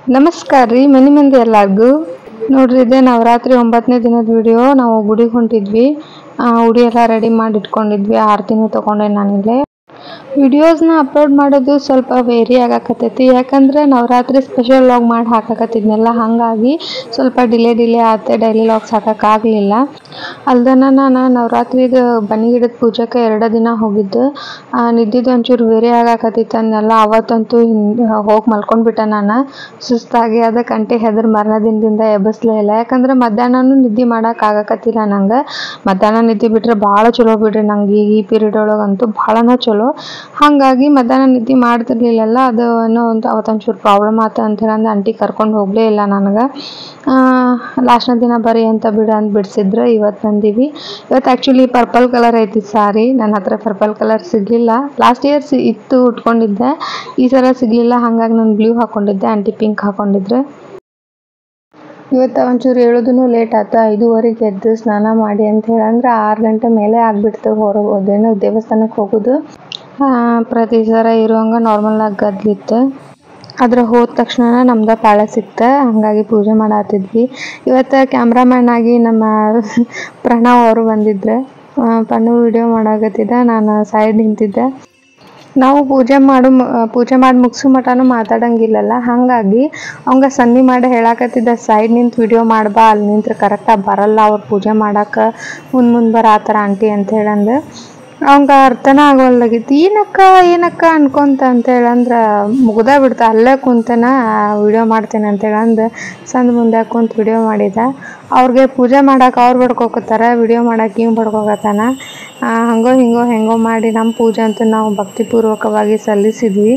ನಮಸ್ಕಾರ ರೀ ಮನೆ ಮಂದಿ ಎಲ್ಲರಿಗೂ ನೋಡ್ರಿ ಇದೇ ನವರಾತ್ರಿ ಒಂಬತ್ತನೇ ದಿನದ ವಿಡಿಯೋ ನಾವು ಗುಡಿಗೆ ಹೊಂಟಿದ್ವಿ ಆ, ಉಡಿ ಎಲ್ಲ ರೆಡಿ ಮಾಡಿ ಇಟ್ಕೊಂಡಿದ್ವಿ ಆರತಿನೂ ತಗೊಂಡೆ ನಾನಿಲ್ಲೇ ವಿಡಿಯೋಸ್ನ ಅಪ್ಲೋಡ್ ಮಾಡೋದು ಸ್ವಲ್ಪ ವೇರಿ ಆಗಾಕತ್ತೈತಿ ಯಾಕಂದ್ರೆ ನವರಾತ್ರಿ ಸ್ಪೆಷಲ್ ಲಾಗ್ ಮಾಡಿ ಹಾಕಾಕತ್ತಿದ್ನಲ್ಲ ಹಾಗಾಗಿ ಸ್ವಲ್ಪ ಡಿಲೇ ಡಿಲೇ ಆಗುತ್ತೆ ಡೈಲಿ ಲಾಗ್ಸ್ ಹಾಕೋಕ್ಕಾಗಲಿಲ್ಲ ಅಲ್ದನ ನಾನು ನವರಾತ್ರಿದು ಬನ್ನಿ ಗಿಡದ ಪೂಜೆಗೆ ಎರಡು ದಿನ ಹೋಗಿದ್ದು ಆ, ನಿದ್ದಿದ್ದು ಒಂಚೂರು ವೇರಿ ಆಗಾಕತ್ತಿತ್ತು ಅನ್ನೆಲ್ಲ ಅವತ್ತಂತೂ ಹೋಗಿ ಮಲ್ಕೊಂಡ್ಬಿಟ್ಟೆ ನಾನು ಸುಸ್ತಾಗಿ ಅದಕ್ಕೆ ಅಂಟಿ ಹೆದ್ರ ಮರಣ ದಿನದಿಂದ ಎಬ್ಬಿಸ್ಲೇ ಇಲ್ಲ ಯಾಕಂದ್ರೆ ಮಧ್ಯಾಹ್ನನೂ ನಿದ್ದೆ ಮಾಡಕ್ಕೆ ಆಗಕತ್ತಿಲ್ಲ ನಂಗೆ ಮಧ್ಯಾಹ್ನ ನಿದ್ದೆ ಬಿಟ್ರೆ ಭಾಳ ಚಲೋ ಬಿಡ್ರಿ ನಂಗೆ ಈ ಪೀರಿಯಡ್ ಒಳಗಂತೂ ಭಾಳನ ಚಲೋ ಹಾಗಾಗಿ ಮಧ್ಯಾಹ್ನ ನಿದ್ದೆ ಮಾಡ್ತಿರ್ಲಿಲ್ಲಲ್ಲ ಅದು ಏನೋ ಒಂದು ಅವತ್ತೊಂಚೂರು ಪ್ರಾಬ್ಲಮ್ ಆಯ್ತು ಅಂತ ಹೇಳಿ ಅಂಟಿ ಕರ್ಕೊಂಡು ಹೋಗಲೇ ಇಲ್ಲ ನನಗೆ ಲಾಸ್ಟ್ನ ದಿನ ಬರೀ ಅಂತ ಬಿಡು ಅಂತ ಬಿಡಿಸಿದ್ರು ಇವತ್ತು ಬಂದೀವಿ ಇವತ್ತು ಆ್ಯಕ್ಚುಲಿ ಪರ್ಪಲ್ ಕಲರ್ ಐತಿ ಸಾರಿ ನನ್ನ ಹತ್ರ ಪರ್ಪಲ್ ಕಲರ್ ಸಿಗಲಿಲ್ಲ ಲಾಸ್ಟ್ ಇಯರ್ ಸಿ ಇತ್ತು ಉಟ್ಕೊಂಡಿದ್ದೆ ಈ ಸಲ ಸಿಗಲಿಲ್ಲ ಹಾಗಾಗಿ ನಾನು ಬ್ಲೂ ಹಾಕೊಂಡಿದ್ದೆ ಆಂಟಿ ಪಿಂಕ್ ಹಾಕೊಂಡಿದ್ರೆ ಇವತ್ತು ಒಂಚೂರು ಹೇಳೋದೂ ಲೇಟ್ ಆಯ್ತು ಐದೂವರೆಗೆ ಎದ್ದು ಸ್ನಾನ ಮಾಡಿ ಅಂತ ಹೇಳಂದ್ರೆ ಆರು ಗಂಟೆ ಮೇಲೆ ಆಗ್ಬಿಡ್ತು ಹೊರಗೆ ಹೋದೇನು ದೇವಸ್ಥಾನಕ್ಕೆ ಹೋಗೋದು ಆ, ಪ್ರತಿ ಸಲ ಇರುವಂಗೆ ನಾರ್ಮಲಾಗಿ ಗದ್ಲಿತ್ತು ಆದ್ರೆ ಹೋದ ತಕ್ಷಣ ನಮ್ದು ಪಾಳೆ ಸಿಕ್ತ ಹಾಗಾಗಿ ಪೂಜೆ ಮಾಡತ್ತಿದ್ವಿ ಇವತ್ತು ಕ್ಯಾಮ್ರಾಮ್ಯಾನ್ ಆಗಿ ನಮ್ಮ ಪ್ರಣವ್ ಅವರು ಬಂದಿದ್ರು ಆ, ಪನ್ನು ವಿಡಿಯೋ ಮಾಡಾಕತ್ತಿದ್ದ ನಾನು ಸೈಡ್ ನಿಂತಿದ್ದೆ ನಾವು ಪೂಜೆ ಮಾಡು ಮ- ಪೂಜೆ ಮಾಡಿ ಮುಗಿಸೋ ಮಟನೂ ಮಾತಾಡಂಗಿಲ್ಲಲ್ಲ ಹಾಗಾಗಿ ಅವಂಗ ಸನ್ನಿ ಮಾಡಿ ಹೇಳಾಕತ್ತಿದ್ದ ಸೈಡ್ ನಿಂತು ವಿಡಿಯೋ ಮಾಡ್ಬಾ ಅಲ್ಲಿ ನಿಂತ್ರೆ ಕರೆಕ್ಟಾಗಿ ಬರಲ್ಲ ಅವ್ರು ಪೂಜೆ ಮಾಡಕ್ಕೆ ಮುಂದೆ ಮುಂದೆ ಬರ ಆ ಥರ ಆಂಟಿ ಅಂತ ಹೇಳಂದು ಅವಂಗ ಅರ್ಥನ ಆಗೋಲ್ದಾಗಿತ್ತು ಏನಕ್ಕ ಏನಕ್ಕ ಅನ್ಕೊಂತ ಅಂತ ಹೇಳಂದ್ರೆ ಮುಗ್ದ ಬಿಡ್ತ ಅಲ್ಲೇ ಕುಂತನ ವಿಡಿಯೋ ಮಾಡ್ತೇನೆ ಅಂತ ಹೇಳಂದು ಸಂದ್ ಮುಂದೆ ಕುಂತು ವಿಡಿಯೋ ಮಾಡಿದ ಅವ್ರಿಗೆ ಪೂಜೆ ಮಾಡಕ್ಕೆ ಅವ್ರು ಬಡ್ಕೋಕತ್ತಾರ ವಿಡಿಯೋ ಮಾಡಕ್ಕೆ ಇವ್ ಬಡ್ಕೋಕತ್ತಾನ ಆ, ಹಂಗೋ ಹಿಂಗೋ ಹೆಂಗೋ ಮಾಡಿ ನಮ್ಮ ಪೂಜೆ ಅಂತೂ ನಾವು ಭಕ್ತಿಪೂರ್ವಕವಾಗಿ ಸಲ್ಲಿಸಿದ್ವಿ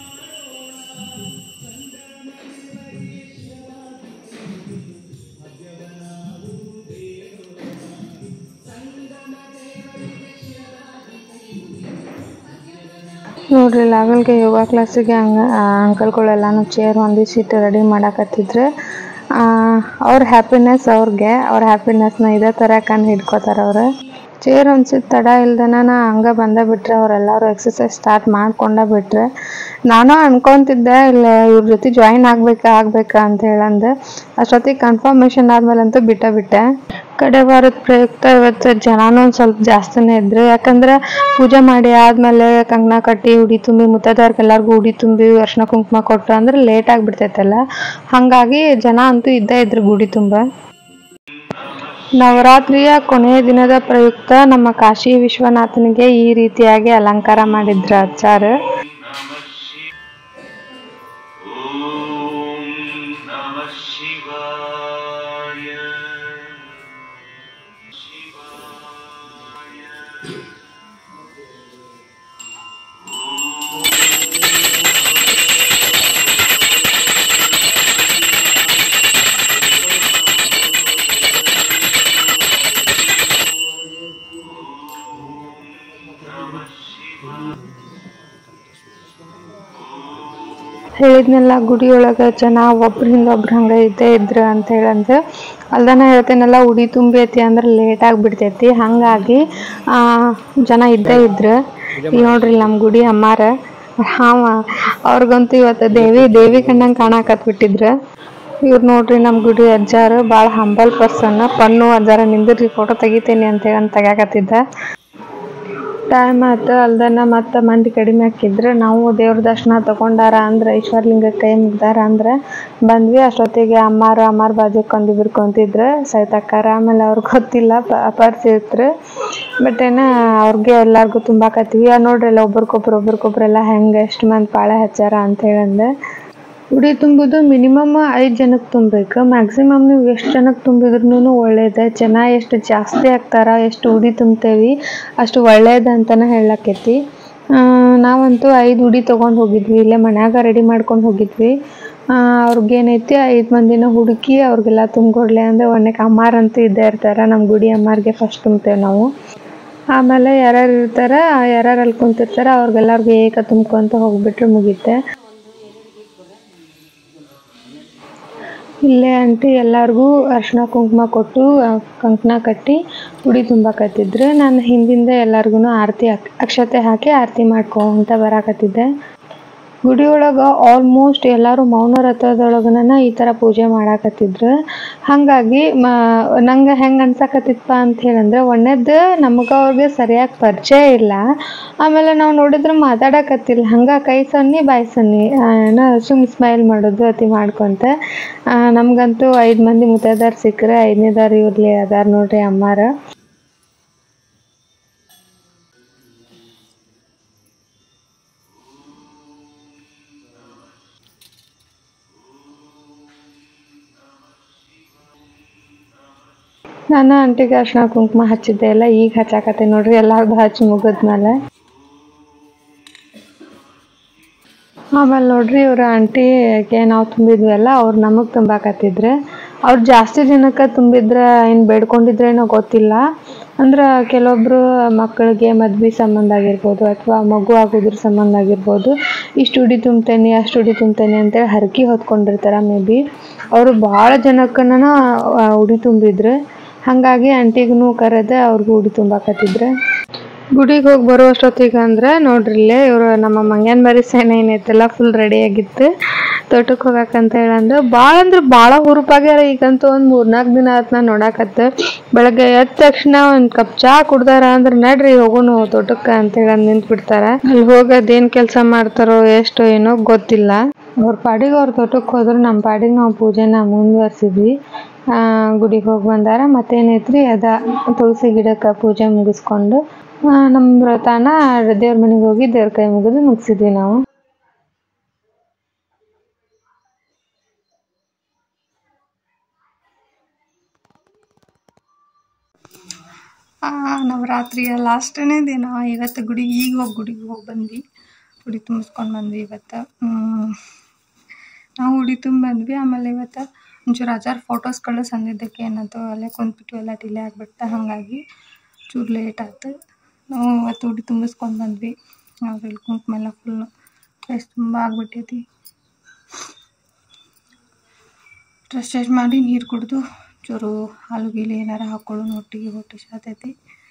ನೋಡ್ರಿ ಲೆವೆಲ್ಗೆ ಯೋಗ ಕ್ಲಾಸಿಗೆ ಹಂಗ ಅಂಕಲ್ಗಳೆಲ್ಲಾನು ಚೇರ್ ಹೊಂದಿಸಿಟ್ಟು ರೆಡಿ ಮಾಡಾಕತ್ತಿದ್ರು ಅವ್ರ ಹ್ಯಾಪಿನೆಸ್ ಅವ್ರಿಗೆ ಅವ್ರ ಹ್ಯಾಪಿನೆಸ್ನ ಇದೇ ಥರ ಕಣ್ಣು ಹಿಡ್ಕೋತಾರೆ ಅವ್ರು ಚೇರ್ ಹೊಂದಿಸಿದ ತಡ ಇಲ್ದನ ನಾ ಹಂಗೆ ಬಂದೇ ಬಿಟ್ರೆ ಅವರೆಲ್ಲರೂ ಎಕ್ಸಸೈಸ್ ಸ್ಟಾರ್ಟ್ ಮಾಡ್ಕೊಂಡೇ ಬಿಟ್ರೆ ನಾನು ಅನ್ಕೊಂತಿದ್ದೆ ಇಲ್ಲ ಇವ್ರ ಜೊತೆ ಜಾಯಿನ್ ಆಗ್ಬೇಕಾ ಆಗ್ಬೇಕಾ ಅಂತ ಹೇಳಂದು ಅಷ್ಟೊತ್ತಿಗೆ ಕನ್ಫರ್ಮೇಷನ್ ಆದ್ಮೇಲಂತೂ ಬಿಟ್ಟೆ ಬಿಟ್ಟೆ ಕಡೆ ವಾರದ ಪ್ರಯುಕ್ತ ಇವತ್ತು ಜನನೂ ಒಂದು ಸ್ವಲ್ಪ ಜಾಸ್ತಿನೇ ಇದ್ರು ಯಾಕಂದ್ರೆ ಪೂಜೆ ಮಾಡಿ ಆದ್ಮೇಲೆ ಕಂಕಣ ಕಟ್ಟಿ ಉಡಿ ತುಂಬಿ ಮುತ್ತೈದವ್ರಿಗೆ ಎಲ್ಲರಿಗೂ ಉಡಿ ತುಂಬಿ ಅರ್ಶಿನ ಕುಂಕುಮ ಕೊಟ್ಟು ಅಂದ್ರೆ ಲೇಟ್ ಆಗಿಬಿಡ್ತೈತಲ್ಲ ಹಾಗಾಗಿ ಜನ ಅಂತೂ ಇದ್ದೇ ಇದ್ರು ಗುಡಿ ತುಂಬ ನವರಾತ್ರಿಯ ಕೊನೆಯ ದಿನದ ಪ್ರಯುಕ್ತ ನಮ್ಮ ಕಾಶಿ ವಿಶ್ವನಾಥನಿಗೆ ಈ ರೀತಿಯಾಗಿ ಅಲಂಕಾರ ಮಾಡಿದ್ರು ಆಚಾರ ॐ नमः शिवाय शिवाय ಹೇಳಿದ್ನೆಲ್ಲ ಗುಡಿಯೊಳಗೆ ಜನ ಒಬ್ರಿಂದ ಒಬ್ರು ಹಂಗೆ ಇದ್ದೇ ಇದ್ರು ಅಂತ ಹೇಳಂದು ಅಲ್ದನ ಹೇಳ್ತೇನೆಲ್ಲ ಉಡಿ ತುಂಬೈತಿ ಅಂದ್ರೆ ಲೇಟ್ ಆಗಿಬಿಡ್ತೈತಿ ಹಾಗಾಗಿ ಆ, ಜನ ಇದ್ದೇ ಇದ್ರು ಈಗ ನೋಡ್ರಿ ನಮ್ಮ ಗುಡಿ ಅಮ್ಮಾರ ಹಾವ ಅವ್ರಿಗಂತೂ ಇವತ್ತು ದೇವಿ ದೇವಿ ಕಣ್ಣಂಗೆ ಕಾಣಕತ್ಬಿಟ್ಟಿದ್ರು ಇವ್ರು ನೋಡ್ರಿ ನಮ್ಮ ಗುಡಿ ಅಜ್ಜಾರು ಭಾಳ ಹಂಬಲ್ ಪರ್ಸನ್ ಪನ್ನು ಅಜ್ಜಾರ ನಿಂದಿರ್ರಿ ಫೋಟೋ ತೆಗಿತೀನಿ ಅಂತ ಹೇಳಿ ತೆಗ್ಯಾಕತ್ತಿದ್ದ ಟೈಮ್ ಆಯ್ತು ಅಲ್ದನ ಮತ್ತೆ ಮಂದಿ ಕಡಿಮೆ ಹಾಕಿದ್ರೆ ನಾವು ದೇವ್ರ ದರ್ಶನ ತಗೊಂಡಾರ ಅಂದ್ರೆ ಈಶ್ವರ್ಲಿಂಗ ಕೈ ಮುಗ್ದಾರ ಅಂದ್ರೆ ಬಂದ್ವಿ ಅಷ್ಟೊತ್ತಿಗೆ ಅಮ್ಮಾರ ಅಮ್ಮಾರ ಬಾಜುಕ್ ಒಂದಿಬ್ರು ಕುಂತಿದ್ರು ಸೈತಕ್ಕಾರ ಆಮೇಲೆ ಅವ್ರಿಗೆ ಗೊತ್ತಿಲ್ಲ ಪ ಪರಿಚಯಿತ್ರು ಬಟ್ ಏನ ಅವ್ರಿಗೆ ಎಲ್ಲಾರ್ಗು ತುಂಬಾಕತ್ತೀವಿ ಆ ನೋಡ್ರಿ ಎಲ್ಲ ಒಬ್ರಿಗೊಬ್ರು ಒಬ್ರಿಗೊಬ್ರೆಲ್ಲ ಹೆಂಗೆ ಎಷ್ಟು ಮಂದಿ ಪಾಳೆ ಹಚ್ಚಾರ ಅಂತ ಹೇಳಂದೆ ಉಡಿ ತುಂಬುದು ಮಿನಿಮಮ್ ಐದು ಜನಕ್ಕೆ ತುಂಬಬೇಕು ಮ್ಯಾಕ್ಸಿಮಮ್ ನೀವು ಎಷ್ಟು ಜನಕ್ಕೆ ತುಂಬಿದ್ರೂ ಒಳ್ಳೇದೆ ಜನ ಎಷ್ಟು ಜಾಸ್ತಿ ಆಗ್ತಾರ ಎಷ್ಟು ಉಡಿ ತುಂಬ್ತೇವಿ ಅಷ್ಟು ಒಳ್ಳೇದು ಅಂತಲೇ ಹೇಳಕ್ಕೈತಿ ಆ, ನಾವಂತೂ ಐದು ಉಡಿ ತೊಗೊಂಡು ಹೋಗಿದ್ವಿ ಇಲ್ಲೇ ಮನ್ಯಾಗ ರೆಡಿ ಮಾಡ್ಕೊಂಡು ಹೋಗಿದ್ವಿ ಆ, ಅವ್ರಿಗೇನೈತಿ ಐದು ಮಂದಿನ ಹುಡುಕಿ ಅವ್ರಿಗೆಲ್ಲ ತುಂಬಿಕೊಡ್ಲಿ ಅಂದರೆ ಒಣ್ಣಕ್ಕೆ ಅಮ್ಮಾರಂತೂ ಇದ್ದೇ ಇರ್ತಾರೆ ನಮ್ಮ ಗುಡಿ ಅಮ್ಮಾರಿಗೆ ಫಸ್ಟ್ ತುಂಬ್ತೇವೆ ನಾವು ಆಮೇಲೆ ಯಾರ್ಯಾರು ಇರ್ತಾರೆ ಯಾರ್ಯಾರು ಅಲ್ಲಿ ಕುಂತಿರ್ತಾರೆ ಅವ್ರಿಗೆಲ್ಲರಿಗೂ ಏಕ ತುಂಬ್ಕೊಂತ ಹೋಗ್ಬಿಟ್ರೆ ಮುಗೀತೆ ಇಲ್ಲೇ ಆಂಟಿ ಎಲ್ಲರಿಗೂ ಅರ್ಶಿನ ಕುಂಕುಮ ಕೊಟ್ಟು ಆ, ಕಂಕಣ ಕಟ್ಟಿ ಉಡಿ ತುಂಬಾಕತ್ತಿದ್ರು ನಾನು ಹಿಂದಿಂದ ಎಲ್ಲರಿಗೂ ಆರತಿ ಹಾಕ್- ಅಕ್ಷತೆ ಹಾಕಿ ಆರತಿ ಮಾಡ್ಕೊಂತ ಬರಾಕತ್ತಿದ್ದೆ ಗುಡಿ ಒಳಗೆ ಆಲ್ಮೋಸ್ಟ್ ಎಲ್ಲರೂ ಮೌನ ರಥದೊಳಗನ ಈ ಥರ ಪೂಜೆ ಮಾಡಾಕತ್ತಿದ್ರು ಹಾಗಾಗಿ ಮ ನಂಗೆ ಹೆಂಗೆ ಅನ್ಸಕತ್ತಿತ್ತಪ್ಪ ಅಂತ ಹೇಳಂದ್ರೆ ಒಣ್ಣೆದ್ದು ನಮಗೆ ಅವ್ರಿಗೆ ಸರಿಯಾಗಿ ಪರಿಚಯ ಇಲ್ಲ ಆಮೇಲೆ ನಾವು ನೋಡಿದ್ರೆ ಮಾತಾಡಕತ್ತಿಲ್ಲ ಹಂಗೆ ಕೈ ಸನ್ನಿ ಬಾಯಿ ಸನ್ನಿ ಆ, ಏನೋ ಸುಮ್ ಸ್ಮೈಲ್ ಮಾಡೋದು ಅತಿ ಮಾಡ್ಕೊಂತ ಆ, ನಮ್ಗಂತೂ ಐದು ಮಂದಿ ಮುತ್ತೈದಾರ್ ಸಿಕ್ಕರೆ ಐದನೇದಾರು ಇವ್ರಲ್ಲಿ ಅದಾರ ನೋಡ್ರಿ ಅಮ್ಮಾರ ನಾನು ಅಂಟಿಗೆ ಅರ್ಶಿನ ಕುಂಕುಮ ಹಚ್ಚಿದ್ದೆ ಎಲ್ಲ ಈಗ ಹಚ್ಚಾಕತ್ತೆ ನೋಡ್ರಿ ಎಲ್ಲಾರ್ದು ಹಚ್ಚಿ ಮುಗಿದ್ಮೇಲೆ ಆಮೇಲೆ ನೋಡ್ರಿ ಇವ್ರ ಆಂಟಿಗೆ ನಾವು ತುಂಬಿದ್ವಲ್ಲ ಅವ್ರು ನಮಗೆ ತುಂಬಾಕತ್ತಿದ್ರು ಅವ್ರು ಜಾಸ್ತಿ ಜನಕ್ಕೆ ತುಂಬಿದ್ರೆ ಏನು ಬೇಡ್ಕೊಂಡಿದ್ರೇನೋ ಗೊತ್ತಿಲ್ಲ ಅಂದ್ರೆ ಕೆಲವೊಬ್ರು ಮಕ್ಕಳಿಗೆ ಮದ್ವೆ ಸಂಬಂಧ ಆಗಿರ್ಬೋದು ಅಥವಾ ಮಗು ಆಗೋದ್ರ ಸಂಬಂಧ ಆಗಿರ್ಬೋದು ಇಷ್ಟು ಉಡಿ ತುಂಬ್ತೇನೆ ಅಷ್ಟು ಉಡಿ ತುಂಬ್ತೇನೆ ಅಂತೇಳಿ ಹರಕೆ ಹೊತ್ಕೊಂಡಿರ್ತಾರೆ ಮೇ ಬಿ ಅವರು ಭಾಳ ಜನಕ್ಕನ ಉಡಿ ತುಂಬಿದ್ರು ಹಾಗಾಗಿ ಆಂಟಿಗೂ ಕರೆದೆ ಅವ್ರಿಗೂ ಉಡಿ ತುಂಬಾಕತ್ತಿದ್ರು ಗುಡಿಗೆ ಹೋಗಿ ಬರುವಷ್ಟೊತ್ತಿಗೆ ಅಂದ್ರೆ ನೋಡ್ರಿ ಇಲ್ಲೇ ಇವರು ನಮ್ಮ ಮಂಗ್ಯಾನ್ ಬರಿ ಸೇನೆ ಏನೈತಲ್ಲ ಫುಲ್ ರೆಡಿ ಆಗಿತ್ತು ತೋಟಕ್ಕೆ ಹೋಗಕ್ಕಂತ ಹೇಳಂದ್ರೆ ಭಾಳ ಅಂದ್ರೆ ಭಾಳ ಹುರುಪಾಗ್ಯಾರ ಈಗಂತೂ ಒಂದು ಮೂರ್ನಾಲ್ಕು ದಿನ ಆತ್ ನಾನು ನೋಡಾಕತ್ತ ಬೆಳಗ್ಗೆ ಎದ್ದ ತಕ್ಷಣ ಒಂದು ಕಪ್ ಚಾ ಕುಡ್ದಾರ ಅಂದ್ರೆ ನಡ್ರಿ ಹೋಗೋನು ತೋಟಕ್ಕೆ ಅಂತ ಹೇಳಿ ನಿಂತು ಬಿಡ್ತಾರ ಅಲ್ಲಿ ಹೋಗಿ ಅದೇನು ಕೆಲಸ ಮಾಡ್ತಾರೋ ಎಷ್ಟೋ ಏನೋ ಗೊತ್ತಿಲ್ಲ ಅವ್ರ ಪಾಡಿಗೆ ಅವ್ರ ತೋಟಕ್ಕೆ ಹೋದ್ರು ನಮ್ಮ ಪಾಡಿಗೆ ನಾವು ಪೂಜೆನ ಮುಂದುವರ್ಸಿದ್ವಿ ಗುಡಿಗೆ ಹೋಗಿ ಬಂದಾರ ಮತ್ತೇನೈತ್ರಿ ಅದ ತುಳಸಿ ಗಿಡಕ್ಕೆ ಪೂಜೆ ಮುಗಿಸ್ಕೊಂಡು ಆ, ನಮ್ಮ ವ್ರತನ ದೇವ್ರ ಮನೆಗೆ ಹೋಗಿ ದೇವ್ರ ಕೈ ಮುಗಿದು ಮುಗಿಸಿದ್ವಿ ನಾವು ನವರಾತ್ರಿಯ ಲಾಸ್ಟನೇ ದಿನ ಇವತ್ತು ಗುಡಿಗೆ ಈಗ ಹೋಗಿ ಗುಡಿಗೆ ಹೋಗಿ ಬಂದ್ವಿ ಗುಡಿ ತುಂಬಿಸ್ಕೊಂಡು ಬಂದ್ವಿ ಇವತ್ತು ಹ್ಮ್. ನಾವು ಉಡಿ ತುಂಬ ಬಂದ್ವಿ ಆಮೇಲೆ ಇವತ್ತು ಒಂಚೂರು ಅಜಾರ್ ಫೋಟೋಸ್ಗಳು ಸಂದಿದ್ದಕ್ಕೆ ಏನಾಯ್ತು ಅಲ್ಲೇ ಕುಂತ್ಬಿಟ್ಟು ಎಲ್ಲ ಡಿಲೇ ಆಗಿಬಿಡ್ತಾ ಹಾಗಾಗಿ ಚೂರು ಲೇಟ್ ಆಯ್ತು ನಾವು ಇವತ್ತು ಉಡಿ ತುಂಬಿಸ್ಕೊಂಡು ಬಂದ್ವಿ ಅವ್ರಲ್ಲಿ ಕುಂಕುಮ ಎಲ್ಲ ಫುಲ್ಲು ಡ್ರೆಸ್ ತುಂಬ ಆಗ್ಬಿಟ್ಟೈತಿ ಡ್ರೆಸ್ ಚೇಂಜ್ ಮಾಡಿ ನೀರು ಕುಡಿದು ಚೂರು ಹಾಲು ಗೀಲು ಏನಾರ ಹಾಕ್ಕೊಳ್ಳೋ ಒಟ್ಟಿಗೆ ಹೊಟ್ಟೆ ಶಾತೈತಿ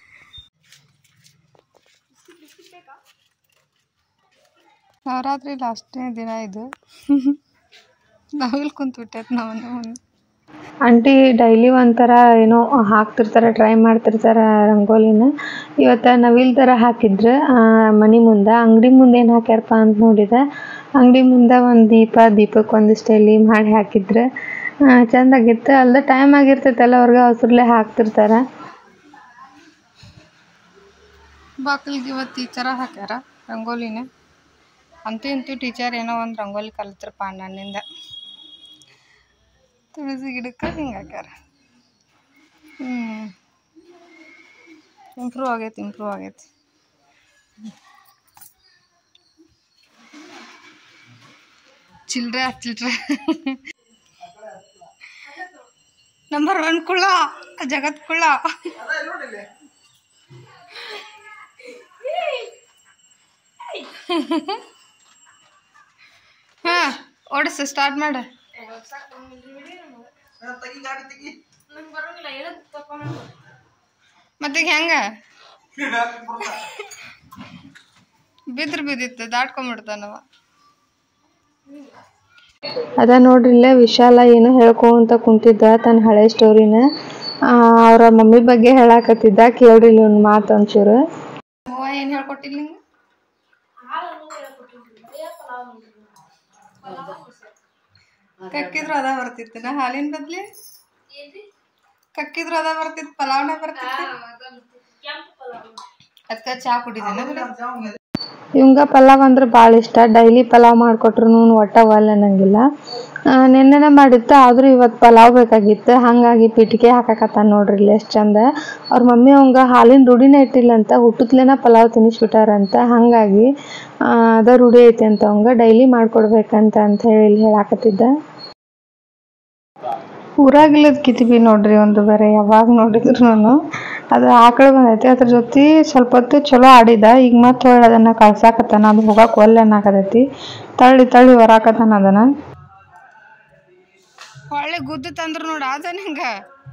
ನವರಾತ್ರಿ ಲಾಸ್ಟ್ನೇ ದಿನ ಇದು ನಾವಿಲ್ಲಿ ಕುಂತ್ಬಿಟ್ಟೈತೆ ನಾವು ಆಂಟಿ ಡೈಲಿ ಒಂಥರ ಏನೋ ಹಾಕ್ತಿರ್ತಾರೆ ಟ್ರೈ ಮಾಡ್ತಿರ್ತಾರೆ ರಂಗೋಲಿನ ಇವತ್ತು ನವಿಲ್ ಥರ ಹಾಕಿದ್ರು ಮನೆ ಮುಂದೆ ಅಂಗಡಿ ಮುಂದೆ ಏನು ಹಾಕ್ಯಾರಪ್ಪ ಅಂತ ನೋಡಿದೆ ಅಂಗಡಿ ಮುಂದೆ ಒಂದು ದೀಪ ದೀಪಕ್ಕೆ ಒಂದಿಷ್ಟು ಎಲೆ ಮಾಡಿ ಹಾಕಿದ್ರು ಆ, ಚಂದಾಗಿತ್ತು ಅಲ್ದ ಟೈಮ್ ಆಗಿರ್ತೈತಲ್ಲ ಅವ್ರಿಗೆ ಅವಸರಲ್ಲೇ ಹಾಕ್ತಿರ್ತಾರೆ ಬಾಗಿಲಿಗೆ ಇವತ್ತು ಈ ಥರ ಹಾಕ್ಯಾರ ರಂಗೋಲಿನ ಅಂತೂ ಇಂತೂ ಟೀಚರ್ ಏನೋ ಒಂದು ರಂಗೋಲಿ ಕಲಿತ್ರಪ್ಪ ನನ್ನಿಂದ ತುಳಸಿ ಗಿಡಕ್ಕೆ ಹಿಂಗೆ ಹಾಕ್ಯಾರ ಹ್ಞೂ ಇಂಪ್ರೂವ್ ಆಗೈತಿ ಇಂಪ್ರೂವ್ ಆಗೈತಿ ಚಿಲ್ಡ್ರೆ ಚಿಲ್ಡ್ರೆ ನಂಬರ್ ಒನ್ ಕುಳ್ಳ ಜಗತ್ ಕುಳ್ಳ ಹಾ ಓಡಿಸು ಸ್ಟಾರ್ಟ್ ಮಾಡ ಮತ್ತೀಗ ಹೆಂಗ ಬಿದ್ರ ಬಿದ್ದಿತ್ತು ದಾಟ್ಕೊಂಡ್ಬಿಡ್ತಾನವ ಅದ ನೋಡ್ರಿ ಇಲ್ಲೇ ವಿಶಾಲ ಏನು ಹೇಳ್ಕೊಂತ ಕುಂತಿದ್ದ ತನ್ನ ಹಳೆ ಸ್ಟೋರಿನ ಅವರ ಮಮ್ಮಿ ಬಗ್ಗೆ ಹೇಳಾಕತ್ತಿದ್ದ ಕೇಳ್ರಿ ಇಲ್ಲಿ ಒಂದು ಮಾತು ಒಂಚೂರು ಅವ್ವ ಏನು ಹೇಳ್ಕೊಟ್ಟಿಲ್ಲ ನಿಂಗೆ ಕಕ್ಕಿದ್ರು ಅದ ಬರ್ತಿತ್ತು ನಾ ಹಾಲಿನ ಬದ್ಲಿ ಕಕ್ಕಿದ್ರು ಅದ ಬರ್ತಿತ್ತು ಪಲಾವ್ನ ಬರ್ತಿತ್ತು ಅದಕ್ಕೆ ಚಾ ಕುಡಿದೇನ ಇವಂಗ ಪಲಾವ್ ಅಂದ್ರೆ ಭಾಳ ಇಷ್ಟ ಡೈಲಿ ಪಲಾವ್ ಮಾಡಿಕೊಟ್ರು ಒಟ್ಟ ಒಲ್ಲ ಅನ್ನಂಗಿಲ್ಲ ನೆನ್ನೆನ ಮಾಡಿತ್ತು ಆದ್ರೂ ಇವತ್ತು ಪಲಾವ್ ಬೇಕಾಗಿತ್ತು ಹಾಗಾಗಿ ಪಿಟಿಕೆ ಹಾಕಾಕತ್ತಾನ ನೋಡ್ರಿ ಇಲ್ಲಿ ಎಷ್ಟು ಚಂದ ಅವ್ರ ಮಮ್ಮಿ ಅವಂಗ ಹಾಲಿನ ರೂಢಿನೇ ಇಟ್ಟಿಲ್ಲ ಅಂತ ಹುಟ್ಟದ್ಲೇನ ಪಲಾವ್ ತಿನ್ನಿಸ್ಬಿಟ್ಟಾರಂತ ಹಾಗಾಗಿ ಆ, ಅದ ರೂಢಿ ಐತಿ ಅಂತ ಅವಂಗ ಡೈಲಿ ಮಾಡ್ಕೊಡ್ಬೇಕಂತ ಅಂತ ಹೇಳಿ ಇಲ್ಲಿ ಹೇಳಾಕತ್ತಿದ್ದ ಊರಾಗಿಲ್ಲದ ಕಿತಿಬಿ ನೋಡ್ರಿ ಒಂದು ಬೇರೆ ಯಾವಾಗ ನೋಡಿದ್ರು ನಾನು ಅದು ಆಕಳ ಬಂದೈತಿ ಅದ್ರ ಜೊತೆ ಸ್ವಲ್ಪ ಹೊತ್ತು ಚಲೋ ಆಡಿದ ಈಗ ಮತ್ತೆ ಹೊಳ್ಳಿ ಅದನ್ನ ಕಳ್ಸಾಕತ್ತಾನ ಅದು ಹೋಗಕ್ಕೆ ಒಲ್ಲೆ ಅನ್ನಕತೈತಿ ತಳ್ಳಿ ತಳ್ಳಿ ಹೊರಾಕತ್ತಾನ ಅದನ್ನ ಹೊಳ್ಳಿ ಗುದ್ದು ತಂದ್ರು ನೋಡ ಅದ ನಿಂಗ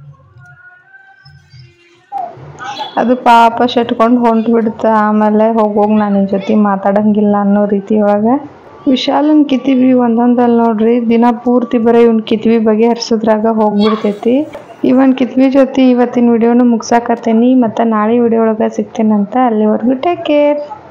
ಅದು ಪಾಪ ಶೆಟ್ಕೊಂಡು ಹೊಂಟು ಬಿಡ್ತ ಆಮೇಲೆ ಹೋಗಿ ಹೋಗಿ ನಾನು ನಿನ್ ಜೊತೆ ಮಾತಾಡಂಗಿಲ್ಲ ಅನ್ನೋ ರೀತಿ ಒಳಗೆ ವಿಶಾಲನ್ ಕಿತಿವಿ ಒಂದೊಂದಲ್ಲಿ ನೋಡ್ರಿ ದಿನ ಪೂರ್ತಿ ಬರೀ ಇವ್ನ ಕಿತ್ವಿ ಬಗ್ಗೆ ಹರಿಸೋದ್ರಾಗ ಹೋಗ್ಬಿಡ್ತೈತಿ ಇವನ್ ಕಿತ್ವಿ ಜೊತೆ ಇವತ್ತಿನ ವಿಡಿಯೋನು ಮುಗ್ಸಾಕತ್ತೇನಿ ಮತ್ತು ನಾಳೆ ವಿಡಿಯೋ ಒಳಗೆ ಸಿಗ್ತೇನಂತ ಅಲ್ಲಿವರೆಗೂ ಟೇಕ್ ಕೇರ್